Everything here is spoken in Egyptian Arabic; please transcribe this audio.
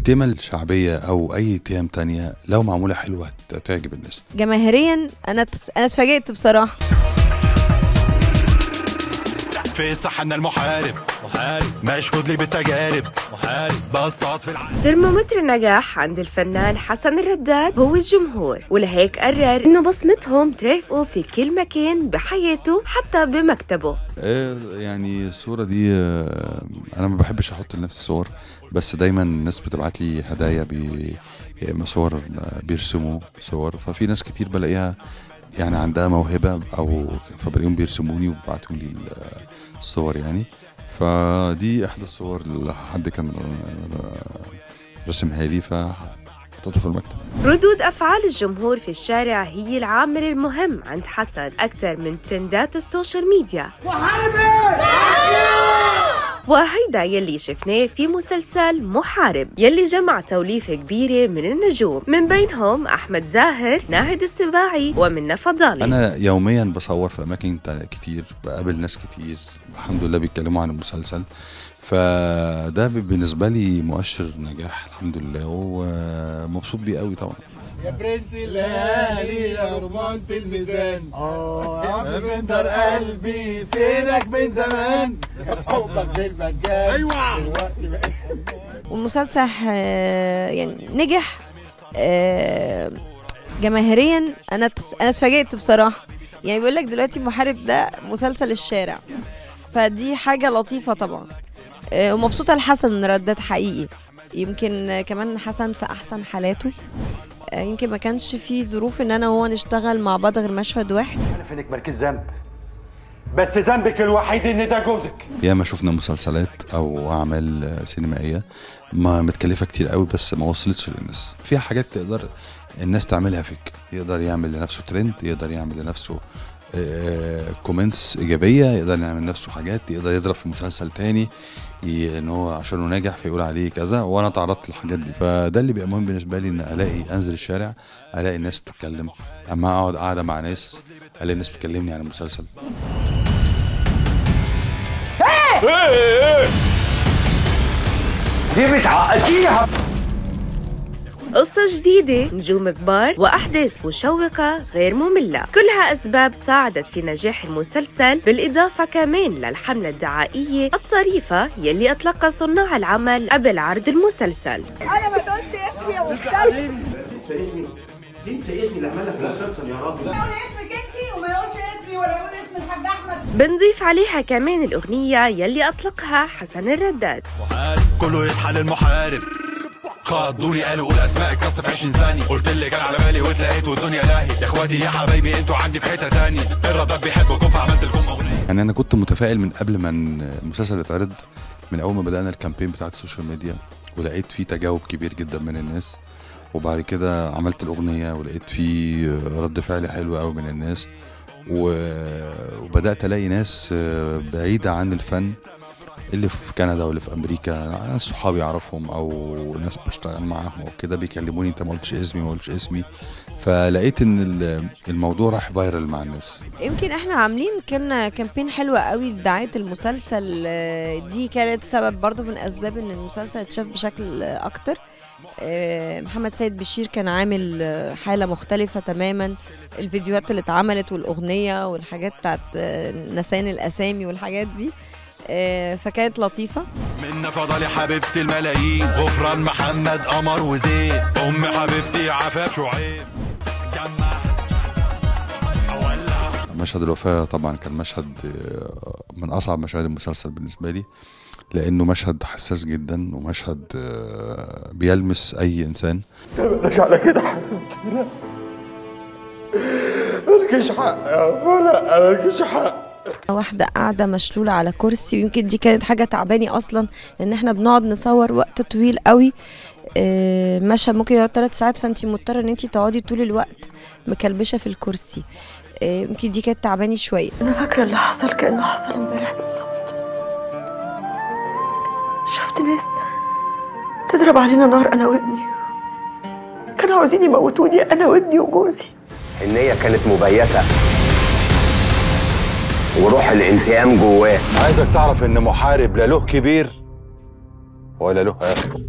التيمة الشعبية أو أي تيم تانية لو معمولة حلوة هت- تعجب الناس جماهيريا انا تف... انا اتفاجئت بصراحه في صحنا المحارب محارب مشهود لي بالتجارب محارب بسطاط في العالم ترمومتر النجاح عند الفنان حسن الرداد هو الجمهور ولهيك قرر انه بصمتهم ترافقه في كل مكان بحياته حتى بمكتبه آه، يعني الصورة دي آه، أنا ما بحبش أحط لنفسي صور بس دايما الناس بتبعت لي هدايا بي يا إما صور آه، بيرسموا صور ففي ناس كتير بلاقيها يعني عندها موهبة أو فبلاقيهم بيرسموني وبيبعتوا لي ال- الصور يعني فدي إحدى الصور اللي حد كان آه، رسمها لي فحطيتها في المكتب ردود أفعال الجمهور في الشارع هي العامل المهم عند حسن أكثر من ترندات السوشيال ميديا وهيدا يلي شفناه في مسلسل محارب يلي جمع توليفة كبيرة من النجوم من بينهم أحمد زاهر ناهد السباعي ومنى فضالي انا يوميا بصور في اماكن تا- كتير بقابل ناس كتير الحمد لله بيتكلموا عن المسلسل فده ب- بالنسبه لي مؤشر نجاح الحمد لله ومبسوط بيه قوي طبعا يا برنس الليالي يا رمان في الميزان اه يا عم فندر قلبي فينك من زمان حبك بالمجان ايوه دلوقتي بقيت والمسلسل آه، يعني نجح آه، جماهيريا انا تف- انا اتفاجئت بصراحه يعني بيقول لك دلوقتي محارب ده مسلسل الشارع فدي حاجه لطيفه طبعا آه، ومبسوطه لحسن رداد حقيقي يمكن آه، كمان حسن في احسن حالاته آه، يمكن ما كانش في ظروف ان انا وهو نشتغل مع بعض غير مشهد واحد عارف انك مالكيش ذنب بس ذنبك الوحيد ان ده جوزك ياما شفنا مسلسلات او اعمال آه، سينمائيه ما متكلفه كتير قوي بس ما وصلتش للناس فيها حاجات تقدر الناس تعملها فيك يقدر يعمل لنفسه ترند يقدر يعمل لنفسه كومنتس ايجابيه يقدر يعمل لنفسه حاجات يقدر يضرب في مسلسل تاني ي- ان هو عشانه ناجح فيقول عليه كذا وانا تعرضت للحاجات دي فده اللي بيبقى مهم بالنسبه لي ان الاقي انزل الشارع الاقي الناس بتتكلم اما اقعد قاعده مع ناس الاقي الناس بتكلمني عن المسلسل دي بتعقديها قصة جديدة نجوم كبار وأحداث مشوقة غير مملة كلها أسباب ساعدت في نجاح المسلسل بالإضافة كمان للحملة الدعائية الطريفة يلي أطلقها صناع العمل قبل عرض المسلسل انا ما تقولش اسمي يا مختلف تنسى اسمي اللي عمل لك المسلسل يا راجل يقول اسمك انت وما يقولش اسمي ولا يقول اسم الحاج احمد بنضيف عليها كمان الأغنية يلي أطلقها حسن الرداد كله يصحى للمحارب خضوني قالوا قول اسماء الكاست في 20 ثانيه قلت اللي كان على بالي واتلقيت والدنيا لاهي يا اخواتي يا حبايبي انتوا عندي في حته تاني الرداد بيحبكم فعملت لكم اغنيه يعني انا كنت متفائل من قبل ما المسلسل يتعرض من اول ما بدانا الكامبين بتاعت السوشيال ميديا ولقيت فيه تجاوب كبير جدا من الناس وبعد كده عملت الاغنيه ولقيت فيه رد فعل حلو قوي من الناس و- وبدات الاقي ناس بعيده عن الفن اللي في كندا واللي في امريكا ناس صحابي اعرفهم او ناس بشتغل معاهم او كده بيكلموني انت ما قلتش اسمي ما قلتش اسمي فلقيت ان ال- الموضوع راح فايرال مع الناس يمكن احنا عاملين كان كامبين حلوة قوي لدعاية المسلسل آه، دي كانت سبب برضو من اسباب ان المسلسل اتشاف بشكل آه، اكتر آه، محمد سيد بشير كان عامل آه، حالة مختلفة تماما الفيديوهات اللي اتعملت والأغنية والحاجات بتاعت آه، نسان الأسامي والحاجات دي آه، فكانت لطيفة منا فضلي حبيبتي الملايين غفران محمد قمر وزين ام حبيبتي عفاف شعيب جمع ولع مشهد الوفاة طبعا كان مشهد آه، من أصعب مشاهد المسلسل بالنسبة لي لأنه مشهد حساس جدا ومشهد آه، بيلمس أي إنسان مالكش على كده حبيبتي لا مالكش حق لا مالكش حق واحدة قاعدة مشلولة على كرسي ويمكن دي كانت حاجة تعباني أصلا لأن احنا بنقعد نصور وقت طويل قوي آه، مشهد ممكن يقعد ثلاث ساعات فانت مضطرة ان انت تقعدي طول الوقت مكلبشة في الكرسي آه، يمكن دي كانت تعباني شوية أنا فاكرة اللي حصل كأنه حصل امبارح بالظبط شفت ناس تضرب علينا نار أنا وابني كانوا عاوزين يموتوني أنا وابني وجوزي النية كانت مبيتة وروح الانتقام جواه عايزك تعرف ان محارب لا له كبير ولا له اخر